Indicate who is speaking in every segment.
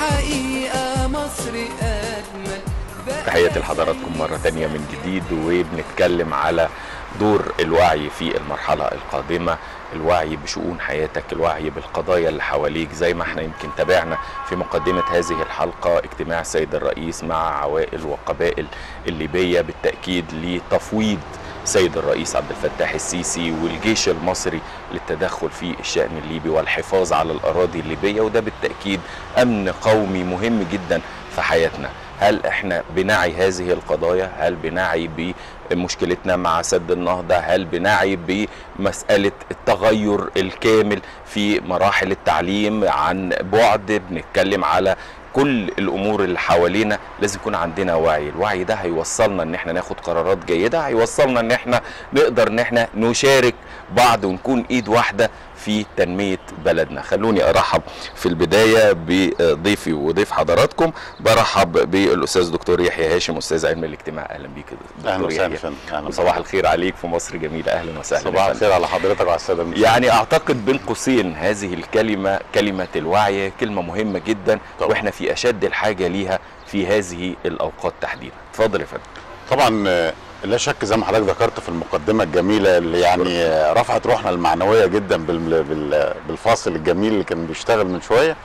Speaker 1: الحقيقة مصر أجمل
Speaker 2: تحياتي لحضراتكم مرة تانية من جديد وبنتكلم على دور الوعي في المرحلة القادمة الوعي بشؤون حياتك الوعي بالقضايا اللي حواليك زي ما احنا يمكن تابعنا في مقدمة هذه الحلقة اجتماع السيد الرئيس مع عوائل وقبائل الليبية بالتأكيد لتفويض سيد الرئيس عبد الفتاح السيسي والجيش المصري للتدخل في الشأن الليبي والحفاظ على الأراضي الليبية وده بالتأكيد أمن قومي مهم جدا في حياتنا هل احنا بنعي هذه القضايا هل بنعي بمشكلتنا مع سد النهضة هل بنعي بمسألة التغير الكامل في مراحل التعليم عن بعد بنتكلم على كل الامور اللي حوالينا لازم يكون عندنا وعي الوعي ده هيوصلنا ان احنا ناخد قرارات جيده هيوصلنا ان احنا نقدر ان احنا نشارك بعض ونكون ايد واحده في تنميه بلدنا خلوني ارحب في البدايه بضيفي وضيف حضراتكم برحب بالاستاذ دكتور يحيى هاشم استاذ علم الاجتماع اهلا بيك
Speaker 3: اهلا
Speaker 2: دكتور
Speaker 3: وسهلا
Speaker 2: يحيى
Speaker 3: فندم أهلاً
Speaker 2: وصباح
Speaker 3: بك.
Speaker 2: الخير عليك في مصر جميله اهلا وسهلا
Speaker 3: صباح
Speaker 2: يا
Speaker 3: الخير على حضرتك وعلى الساده المشاهدين.
Speaker 2: يعني اعتقد بين قوسين هذه الكلمه كلمه الوعي كلمه مهمه جدا
Speaker 3: طبعا.
Speaker 2: واحنا في اشد الحاجه ليها في هذه الاوقات تحديدا اتفضل يا فندم
Speaker 3: طبعا آه، لا شك زي ما حضرتك ذكرت في المقدمه الجميله اللي يعني آه، رفعت روحنا المعنويه جدا بال- بال- بالفاصل الجميل اللي كان بيشتغل من شويه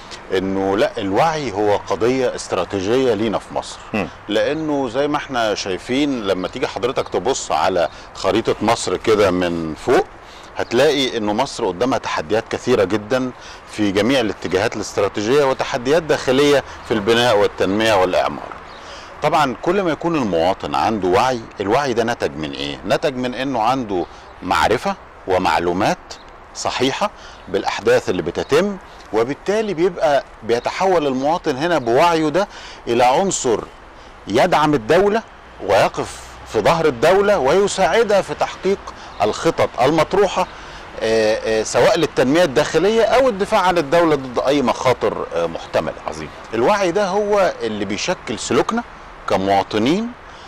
Speaker 3: انه لا الوعي هو قضيه استراتيجيه لينا في مصر
Speaker 2: مم.
Speaker 3: لانه زي ما احنا شايفين لما تيجي حضرتك تبص على خريطه مصر كده من فوق هتلاقي انه مصر قدامها تحديات كثيره جدا في جميع الاتجاهات الاستراتيجيه وتحديات داخليه في البناء والتنميه والاعمار طبعا كل ما يكون المواطن عنده وعي الوعي ده نتج من ايه نتج من انه عنده معرفة ومعلومات صحيحة بالاحداث اللي بتتم وبالتالي بيبقى بيتحول المواطن هنا بوعيه ده الى عنصر يدعم الدولة ويقف في ظهر الدولة ويساعدها في تحقيق الخطط المطروحة آه، آه، سواء للتنمية الداخلية أو الدفاع عن الدولة ضد أي مخاطر آه، محتملة
Speaker 2: عظيم
Speaker 3: الوعي ده هو اللي بيشكل سلوكنا كمواطنين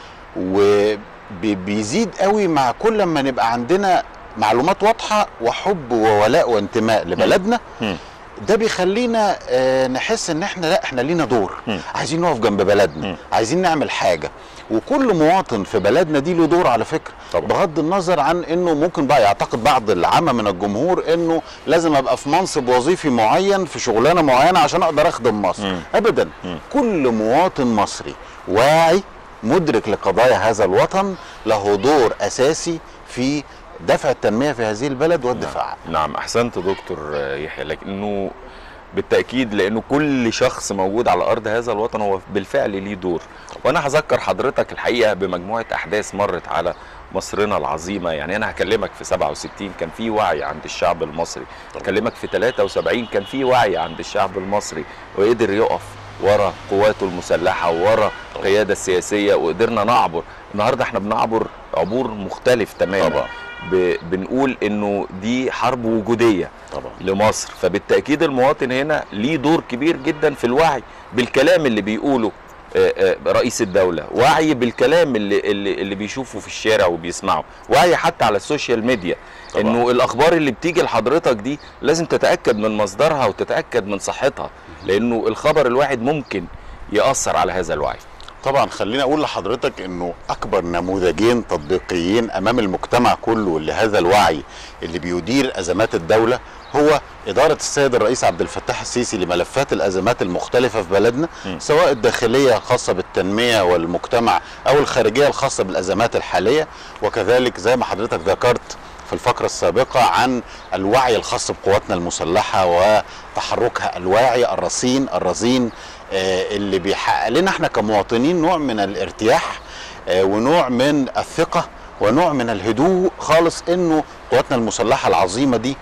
Speaker 3: وبيزيد قوي مع كل ما نبقى عندنا معلومات واضحة وحب وولاء وانتماء لبلدنا
Speaker 2: مم.
Speaker 3: ده بيخلينا آه، نحس ان احنا لا احنا لينا دور
Speaker 2: مم.
Speaker 3: عايزين نقف جنب بلدنا
Speaker 2: مم.
Speaker 3: عايزين نعمل حاجة وكل مواطن في بلدنا دي له دور على فكرة
Speaker 2: طبعا.
Speaker 3: بغض النظر عن انه ممكن بقى يعتقد بعض العامة من الجمهور انه لازم ابقى في منصب وظيفي معين في شغلانة معينة عشان اقدر اخدم مصر
Speaker 2: مم.
Speaker 3: ابدا
Speaker 2: مم.
Speaker 3: كل مواطن مصري واعي مدرك لقضايا هذا الوطن له دور اساسي في دفع التنميه في هذه البلد والدفاع عنها.
Speaker 2: نعم احسنت دكتور يحيى لكنه بالتاكيد لانه كل شخص موجود على ارض هذا الوطن هو بالفعل ليه دور وانا هذكر حضرتك الحقيقه بمجموعه احداث مرت على مصرنا العظيمه يعني انا هكلمك في 67 كان في وعي عند الشعب المصري هكلمك في 73 كان في وعي عند الشعب المصري وقدر يقف ورا قواته المسلحه ورا القياده السياسيه وقدرنا نعبر النهارده احنا بنعبر عبور مختلف تماما
Speaker 3: طبعا.
Speaker 2: ب... بنقول انه دي حرب وجوديه
Speaker 3: طبعا
Speaker 2: لمصر فبالتاكيد المواطن هنا ليه دور كبير جدا في الوعي بالكلام اللي بيقوله آه، آه، رئيس الدولة وعي بالكلام اللي, اللي, اللي بيشوفه في الشارع وبيسمعه وعي حتى على السوشيال ميديا
Speaker 3: طبعا.
Speaker 2: انه الاخبار اللي بتيجي لحضرتك دي لازم تتأكد من مصدرها وتتأكد من صحتها لانه الخبر الواحد ممكن يأثر على هذا الوعي
Speaker 3: طبعا خليني اقول لحضرتك انه اكبر نموذجين تطبيقيين امام المجتمع كله لهذا الوعي اللي بيدير ازمات الدوله هو اداره السيد الرئيس عبد الفتاح السيسي لملفات الازمات المختلفه في بلدنا
Speaker 2: م.
Speaker 3: سواء الداخليه الخاصه بالتنميه والمجتمع او الخارجيه الخاصه بالازمات الحاليه وكذلك زي ما حضرتك ذكرت في الفقرة السابقة عن الوعي الخاص بقواتنا المسلحة وتحركها الواعي الرصين الرزين آه، اللي بيحقق لنا احنا كمواطنين نوع من الارتياح آه، ونوع من الثقة ونوع من الهدوء خالص انه قواتنا المسلحة العظيمة دي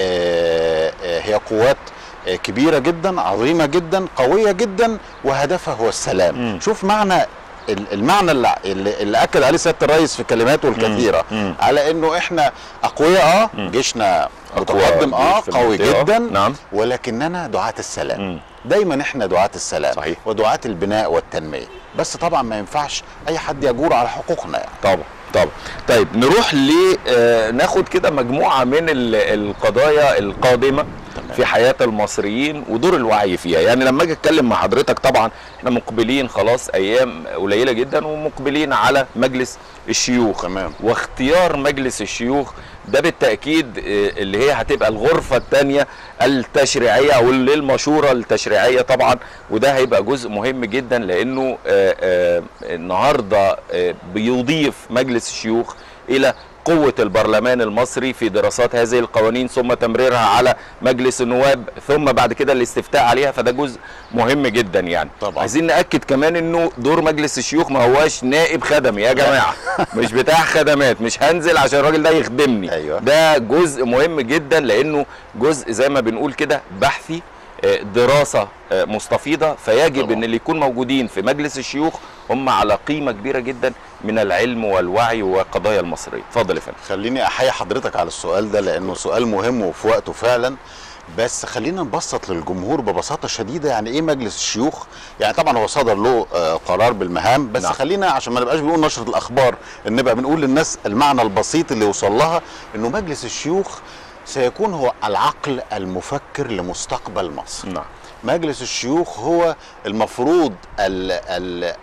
Speaker 3: آه، آه، هي قوات آه، كبيرة جدا عظيمة جدا قوية جدا وهدفها هو السلام
Speaker 2: مم.
Speaker 3: شوف معنى ال- المعنى اللي, اللي اللي اكد عليه سياده الرئيس في كلماته الكثيره
Speaker 2: مم.
Speaker 3: على انه احنا اقوياء اه جيشنا متقدم اه
Speaker 2: في
Speaker 3: قوي
Speaker 2: المنطقة.
Speaker 3: جدا
Speaker 2: نعم
Speaker 3: ولكننا دعاة السلام
Speaker 2: مم.
Speaker 3: دايما احنا دعاة السلام
Speaker 2: صحيح.
Speaker 3: ودعاة البناء والتنميه بس طبعا ما ينفعش اي حد يجور على حقوقنا يعني
Speaker 2: طبعا طبعا طيب نروح ل آه، ناخد كده مجموعه من ال- القضايا القادمه
Speaker 3: تمام.
Speaker 2: في حياه المصريين ودور الوعي فيها يعني لما اجي اتكلم مع حضرتك طبعا احنا مقبلين خلاص ايام قليله جدا ومقبلين على مجلس الشيوخ
Speaker 3: تمام.
Speaker 2: واختيار مجلس الشيوخ ده بالتاكيد آه، اللي هي هتبقى الغرفه الثانيه التشريعيه او للمشوره التشريعيه طبعا وده هيبقى جزء مهم جدا لانه آه، آه، النهارده آه، بيضيف مجلس الشيوخ الى قوة البرلمان المصري في دراسات هذه القوانين ثم تمريرها على مجلس النواب ثم بعد كده الاستفتاء عليها فده جزء مهم جدا يعني
Speaker 3: طبعا.
Speaker 2: عايزين نأكد كمان انه دور مجلس الشيوخ ما هواش نائب خدمي يا جماعة مش بتاع خدمات مش هنزل عشان الراجل ده يخدمني
Speaker 3: أيوة.
Speaker 2: ده جزء مهم جدا لانه جزء زي ما بنقول كده بحثي آه، دراسة آه، مستفيضة فيجب
Speaker 3: طبعا.
Speaker 2: ان اللي يكون موجودين في مجلس الشيوخ هم على قيمة كبيرة جدا من العلم والوعي والقضايا المصرية اتفضل يا فندم
Speaker 3: خليني احيي حضرتك على السؤال ده لانه سؤال مهم وفي وقته فعلا بس خلينا نبسط للجمهور ببساطه شديده يعني ايه مجلس الشيوخ يعني طبعا هو صدر له آه، قرار بالمهام بس
Speaker 2: نعم.
Speaker 3: نعم. خلينا عشان ما نبقاش بنقول نشره الاخبار ان نبقى بنقول للناس المعنى البسيط اللي يوصل لها انه مجلس الشيوخ سيكون هو العقل المفكر لمستقبل مصر
Speaker 2: نعم
Speaker 3: مجلس الشيوخ هو المفروض ال ال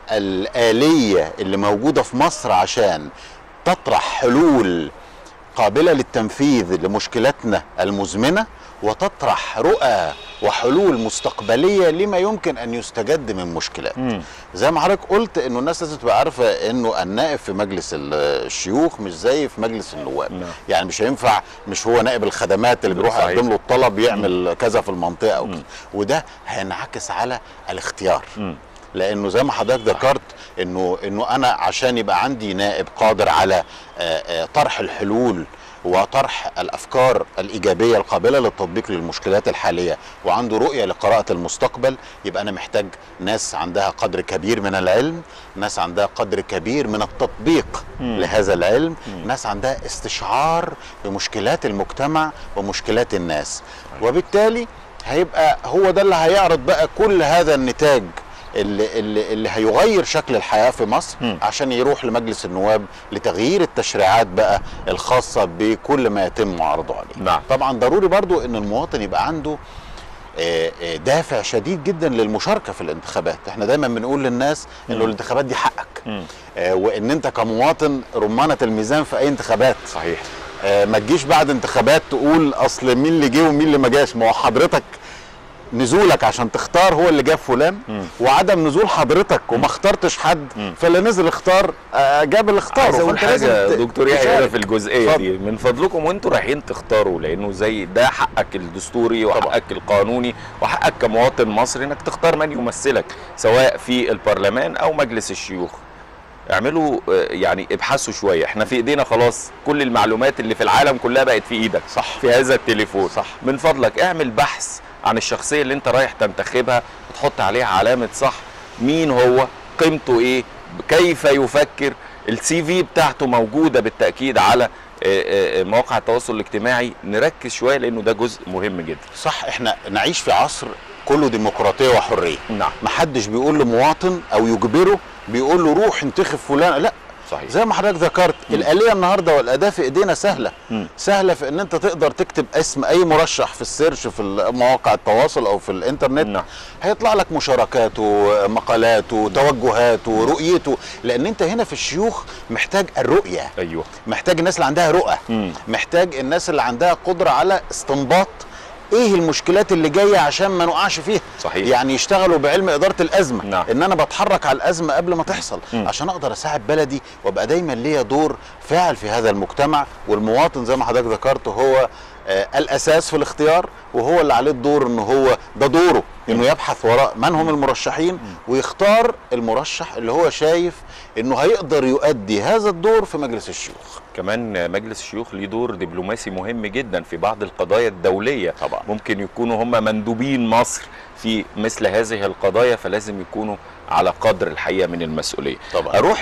Speaker 3: الآلية اللي موجودة في مصر عشان تطرح حلول قابلة للتنفيذ لمشكلاتنا المزمنة وتطرح رؤى وحلول مستقبلية لما يمكن أن يستجد من مشكلات
Speaker 2: مم.
Speaker 3: زي ما حضرتك قلت انه الناس لازم تبقى عارفه انه النائب في مجلس ال- الشيوخ مش زي في مجلس النواب
Speaker 2: نعم.
Speaker 3: يعني مش هينفع مش هو نائب الخدمات اللي بيروح
Speaker 2: صحيح.
Speaker 3: يقدم له الطلب يعمل كذا في المنطقه او
Speaker 2: مم.
Speaker 3: كذا وده هينعكس على الاختيار
Speaker 2: مم.
Speaker 3: لانه زي ما حضرتك ذكرت انه انه انا عشان يبقى عندي نائب قادر على آه، آه، طرح الحلول وطرح الافكار الايجابيه القابله للتطبيق للمشكلات الحاليه وعنده رؤيه لقراءه المستقبل يبقى انا محتاج ناس عندها قدر كبير من العلم ناس عندها قدر كبير من التطبيق
Speaker 2: مم.
Speaker 3: لهذا العلم
Speaker 2: مم.
Speaker 3: ناس عندها استشعار بمشكلات المجتمع ومشكلات الناس وبالتالي هيبقى هو ده اللي هيعرض بقى كل هذا النتاج اللي, اللي, اللي هيغير شكل الحياة في مصر
Speaker 2: مم.
Speaker 3: عشان يروح لمجلس النواب لتغيير التشريعات بقى الخاصة بكل ما يتم عرضه عليه
Speaker 2: نعم.
Speaker 3: طبعا ضروري برضو ان المواطن يبقى عنده آه، آه، دافع شديد جدا للمشاركة في الانتخابات احنا دايما بنقول للناس انه
Speaker 2: مم.
Speaker 3: الانتخابات دي حقك
Speaker 2: مم.
Speaker 3: آه، وان انت كمواطن رمانة الميزان في اي انتخابات
Speaker 2: صحيح
Speaker 3: آه، ما تجيش بعد انتخابات تقول اصل مين اللي جه ومين اللي ما جاش ما هو حضرتك نزولك عشان تختار هو اللي جاب فلان
Speaker 2: مم.
Speaker 3: وعدم نزول حضرتك وما اخترتش حد
Speaker 2: مم.
Speaker 3: فاللي نزل اختار آه، جاب اللي اختاره
Speaker 2: عايز اقول
Speaker 3: فأنت لازم
Speaker 2: حاجه
Speaker 3: ت-
Speaker 2: دكتور يحيى
Speaker 3: تشارك.
Speaker 2: هنا في الجزئيه
Speaker 3: اتفضل.
Speaker 2: دي من فضلكم وانتوا رايحين تختاروا لانه زي ده حقك الدستوري وحقك القانوني وحقك كمواطن مصري انك تختار من يمثلك سواء في البرلمان او مجلس الشيوخ اعملوا آه، يعني ابحثوا شويه احنا في ايدينا خلاص كل المعلومات اللي في العالم كلها بقت في ايدك
Speaker 3: صح.
Speaker 2: في هذا التليفون
Speaker 3: صح.
Speaker 2: من فضلك اعمل بحث عن الشخصيه اللي انت رايح تنتخبها وتحط عليها علامه صح مين هو قيمته ايه كيف يفكر السي في بتاعته موجوده بالتاكيد على آه، آه، مواقع التواصل الاجتماعي نركز شويه لانه ده جزء مهم جدا
Speaker 3: صح احنا نعيش في عصر كله ديمقراطيه وحريه
Speaker 2: نعم
Speaker 3: محدش بيقول لمواطن او يجبره بيقول له روح انتخب فلان لا
Speaker 2: صحيح
Speaker 3: زي ما حضرتك ذكرت الآلية النهارده والأداة في إيدينا سهلة
Speaker 2: مم.
Speaker 3: سهلة في إن أنت تقدر تكتب اسم أي مرشح في السيرش في مواقع التواصل أو في الإنترنت
Speaker 2: نعم.
Speaker 3: هيطلع لك مشاركاته مقالاته توجهاته رؤيته لأن أنت هنا في الشيوخ محتاج الرؤية
Speaker 2: ايوه
Speaker 3: محتاج الناس اللي عندها رؤى
Speaker 2: مم.
Speaker 3: محتاج الناس اللي عندها قدرة على استنباط ايه المشكلات اللي جايه عشان ما نقعش فيها
Speaker 2: صحيح.
Speaker 3: يعني يشتغلوا بعلم اداره الازمه
Speaker 2: نعم.
Speaker 3: ان انا بتحرك على الازمه قبل ما تحصل
Speaker 2: مم.
Speaker 3: عشان اقدر اساعد بلدي وابقى دايما ليا دور فاعل في هذا المجتمع والمواطن زي ما حضرتك ذكرت هو آه الاساس في الاختيار وهو اللي عليه الدور ان هو ده دوره انه يبحث وراء من هم المرشحين ويختار المرشح اللي هو شايف انه هيقدر يؤدي هذا الدور في مجلس الشيوخ
Speaker 2: كمان مجلس الشيوخ ليه دور دبلوماسي مهم جدا في بعض القضايا الدولية
Speaker 3: طبعا.
Speaker 2: ممكن يكونوا هم مندوبين مصر في مثل هذه القضايا فلازم يكونوا على قدر الحقيقة من المسؤولية
Speaker 3: طبعا.
Speaker 2: أروح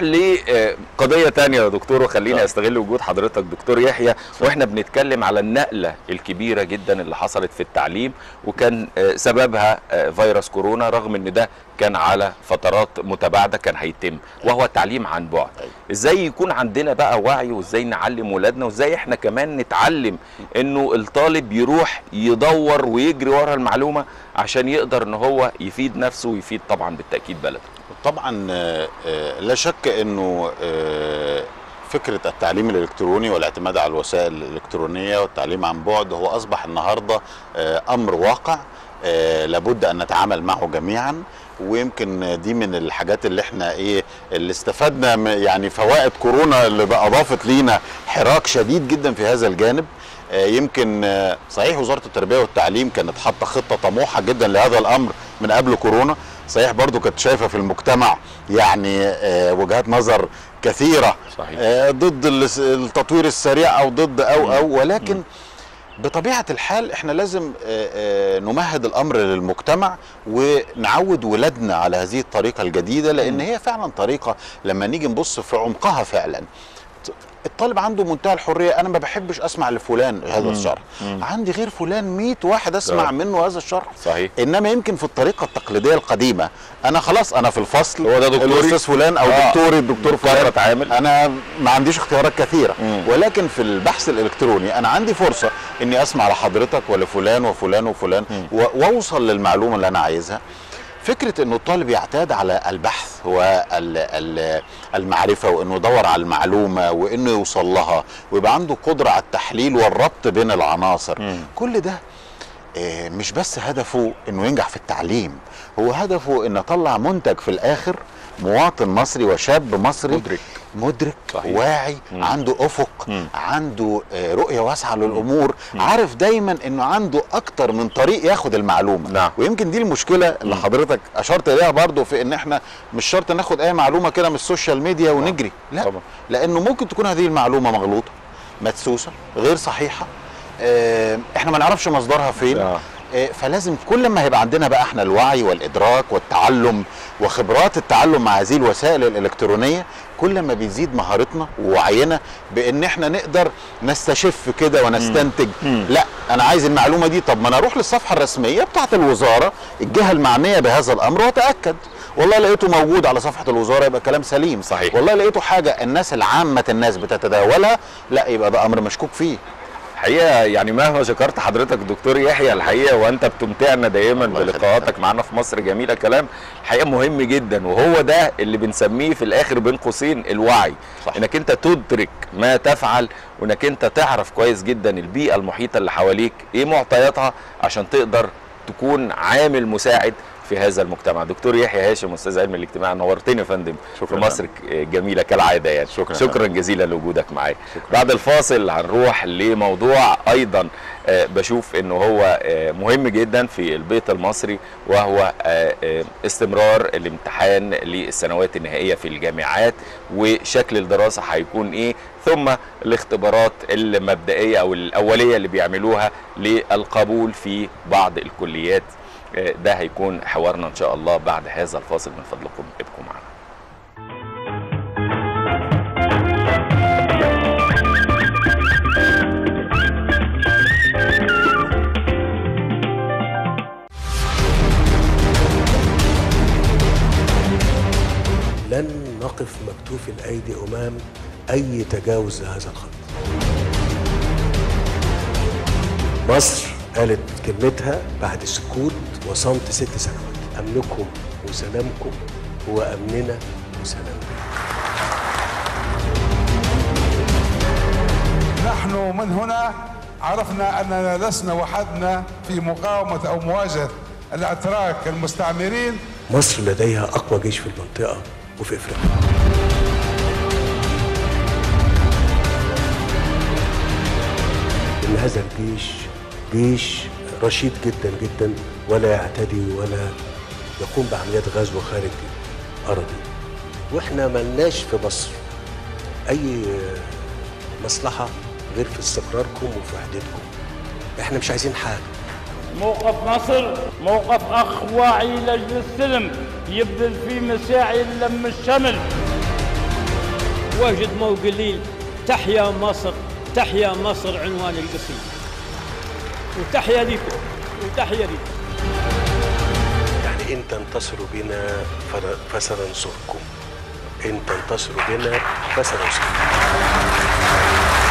Speaker 2: لقضية تانية يا دكتور وخليني
Speaker 3: طبعا.
Speaker 2: أستغل وجود حضرتك دكتور يحيى وإحنا بنتكلم على النقلة الكبيرة جدا اللي حصلت في التعليم وكان آه، سببها آه، فيروس كورونا رغم إن ده كان على فترات متباعده كان هيتم وهو التعليم عن بعد ازاي يكون عندنا بقى وعي وازاي نعلم ولادنا وازاي احنا كمان نتعلم انه الطالب يروح يدور ويجري ورا المعلومه عشان يقدر ان هو يفيد نفسه ويفيد طبعا بالتاكيد بلده
Speaker 3: طبعا آه، آه، لا شك انه آه، فكره التعليم الالكتروني والاعتماد على الوسائل الالكترونيه والتعليم عن بعد هو اصبح النهارده آه، امر واقع آه، لابد ان نتعامل معه جميعا ويمكن دي من الحاجات اللي احنا ايه اللي استفدنا م- يعني فوائد كورونا اللي بقى اضافت لينا حراك شديد جدا في هذا الجانب آه، يمكن آه، صحيح وزاره التربيه والتعليم كانت حاطه خطه طموحه جدا لهذا الامر من قبل كورونا صحيح برضو كانت شايفه في المجتمع يعني آه، وجهات نظر كثيره
Speaker 2: صحيح.
Speaker 3: آه، ضد الس- التطوير السريع او ضد او او ولكن بطبيعه الحال احنا لازم آه، آه، نمهد الامر للمجتمع ونعود ولادنا على هذه الطريقه الجديده لان هي فعلا طريقه لما نيجي نبص في عمقها فعلا الطالب عنده منتهى الحريه انا ما بحبش اسمع لفلان هذا الشرح عندي غير فلان 100 واحد اسمع
Speaker 2: آه.
Speaker 3: منه هذا الشرح
Speaker 2: صحيح.
Speaker 3: انما يمكن في الطريقه التقليديه القديمه انا خلاص انا في الفصل
Speaker 2: هو ده دكتوري.
Speaker 3: الاستاذ فلان او
Speaker 2: آه.
Speaker 3: دكتوري الدكتور فلان
Speaker 2: مقرر أتعامل.
Speaker 3: انا ما عنديش اختيارات كثيره
Speaker 2: مم.
Speaker 3: ولكن في البحث الالكتروني انا عندي فرصه اني اسمع لحضرتك ولفلان وفلان وفلان و- واوصل للمعلومه اللي انا عايزها فكره انه الطالب يعتاد على البحث والمعرفه وانه يدور على المعلومه وانه يوصل لها ويبقى عنده قدره على التحليل والربط بين العناصر
Speaker 2: مم.
Speaker 3: كل ده آه، مش بس هدفه انه ينجح في التعليم هو هدفه ان اطلع منتج في الاخر مواطن مصري وشاب مصري
Speaker 2: مدرك.
Speaker 3: مدرك
Speaker 2: صحيح.
Speaker 3: واعي
Speaker 2: مم.
Speaker 3: عنده افق
Speaker 2: مم.
Speaker 3: عنده آه، رؤيه واسعه للامور عارف دايما انه عنده اكتر من طريق ياخد المعلومه
Speaker 2: نعم.
Speaker 3: ويمكن دي المشكله اللي حضرتك اشرت اليها برضو في ان احنا مش شرط ناخد اي معلومه كده من السوشيال ميديا ونجري لا
Speaker 2: طبعا.
Speaker 3: لانه ممكن تكون هذه المعلومه مغلوطه مدسوسه غير صحيحه آه، احنا ما نعرفش مصدرها فين
Speaker 2: آه.
Speaker 3: آه، فلازم كل ما هيبقى عندنا بقى احنا الوعي والادراك والتعلم وخبرات التعلم مع هذه الوسائل الالكترونيه كل ما بيزيد مهارتنا ووعينا بان احنا نقدر نستشف كده ونستنتج لا انا عايز المعلومه دي طب ما انا اروح للصفحه الرسميه بتاعه الوزاره الجهه المعنيه بهذا الامر واتاكد والله لقيته موجود على صفحه الوزاره يبقى كلام سليم
Speaker 2: صحيح.
Speaker 3: والله لقيته حاجه الناس العامه الناس بتتداولها لا يبقى ده امر مشكوك فيه
Speaker 2: الحقيقه يعني مهما ذكرت حضرتك دكتور يحيى الحقيقه وانت بتمتعنا دايما
Speaker 3: الله يخليك.
Speaker 2: بلقاءاتك معانا في مصر جميله كلام الحقيقه مهم جدا وهو ده اللي بنسميه في الاخر بين قوسين الوعي
Speaker 3: صح.
Speaker 2: انك انت تدرك ما تفعل وانك انت تعرف كويس جدا البيئه المحيطه اللي حواليك ايه معطياتها عشان تقدر تكون عامل مساعد في هذا المجتمع دكتور يحيى هاشم استاذ علم الاجتماع نورتني يا فندم في
Speaker 3: شكراً.
Speaker 2: مصر جميله كالعاده يعني
Speaker 3: شكراً.
Speaker 2: شكرا جزيلا لوجودك معايا بعد الفاصل هنروح لموضوع ايضا آه، بشوف انه هو آه، مهم جدا في البيت المصري وهو آه، آه، استمرار الامتحان للسنوات النهائيه في الجامعات وشكل الدراسه هيكون ايه ثم الاختبارات المبدئيه او الاوليه اللي بيعملوها للقبول في بعض الكليات آه، ده هيكون حوارنا ان شاء الله بعد هذا الفاصل من فضلكم ابقوا معنا
Speaker 4: لن نقف مكتوف الايدي امام اي تجاوز لهذا الخط. مصر قالت كلمتها بعد سكوت وصمت ست سنوات امنكم وسلامكم هو امننا وسلامنا.
Speaker 5: نحن من هنا عرفنا اننا لسنا وحدنا في مقاومه او مواجهه الاتراك المستعمرين
Speaker 4: مصر لديها اقوى جيش في المنطقه وفي افريقيا. ان هذا الجيش جيش رشيد جدا جدا ولا يعتدي ولا يقوم بعمليات غزو خارج ارضي واحنا ملناش في مصر اي مصلحه غير في استقراركم وفي وحدتكم احنا مش عايزين حاجه
Speaker 6: موقف مصر موقف اخ واعي لاجل السلم يبذل فيه مساعي لم الشمل
Speaker 7: واجد مو قليل تحيا مصر تحيا مصر عنوان القصيدة وتحيا لكم وتحيا لكم
Speaker 4: يعني إن تنتصروا بنا فر- فسننصركم إن تنتصروا بنا فسننصركم